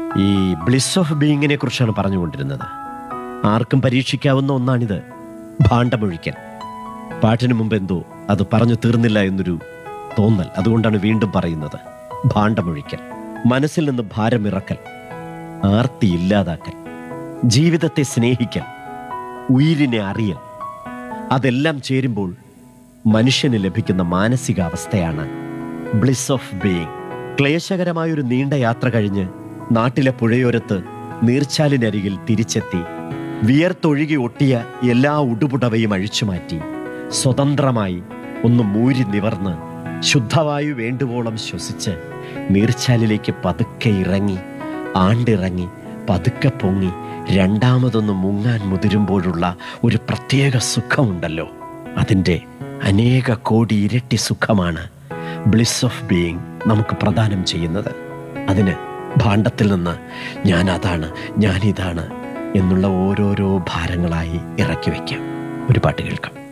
ഈ bliss of ബീയിങ്ങിനെ കുറിച്ചാണ് പറഞ്ഞുകൊണ്ടിരുന്നത് ആർക്കും പരീക്ഷിക്കാവുന്ന ഒന്നാണിത് ഭാണ്ഡമൊഴിക്കൽ പാട്ടിന് മുമ്പ് എന്തോ അത് പറഞ്ഞു തീർന്നില്ല എന്നൊരു തോന്നൽ അതുകൊണ്ടാണ് വീണ്ടും പറയുന്നത് ഭാണ്ഡമൊഴിക്കൽ മനസ്സിൽ നിന്ന് ഭാരമിറക്കൽ ആർത്തി ഇല്ലാതാക്കൽ ജീവിതത്തെ സ്നേഹിക്കൽ ഉയിരിനെ അറിയൽ അതെല്ലാം ചേരുമ്പോൾ മനുഷ്യന് ലഭിക്കുന്ന മാനസികാവസ്ഥയാണ് ബ്ലിസ് ഓഫ് ബീയിങ് ക്ലേശകരമായൊരു നീണ്ട യാത്ര കഴിഞ്ഞ് നാട്ടിലെ പുഴയോരത്ത് നീർച്ചാലിനരികിൽ തിരിച്ചെത്തി വിയർത്തൊഴുകി ഒട്ടിയ എല്ലാ ഉടുപുടവയും അഴിച്ചുമാറ്റി സ്വതന്ത്രമായി ഒന്ന് മൂരി നിവർന്ന് ശുദ്ധവായു വേണ്ടുവോളം ശ്വസിച്ച് നീർച്ചാലിലേക്ക് പതുക്കെ ഇറങ്ങി ആണ്ടിറങ്ങി പതുക്കെ പൊങ്ങി രണ്ടാമതൊന്ന് മുങ്ങാൻ മുതിരുമ്പോഴുള്ള ഒരു പ്രത്യേക സുഖമുണ്ടല്ലോ അതിൻ്റെ അനേക കോടി ഇരട്ടി സുഖമാണ് ബ്ലിസ് ഓഫ് ബീയിങ് നമുക്ക് പ്രദാനം ചെയ്യുന്നത് അതിന് ഭാണ്ഡത്തിൽ നിന്ന് ഞാൻ അതാണ് ഞാനിതാണ് എന്നുള്ള ഓരോരോ ഭാരങ്ങളായി ഇറക്കി വയ്ക്കാം ഒരു പാട്ട് കേൾക്കാം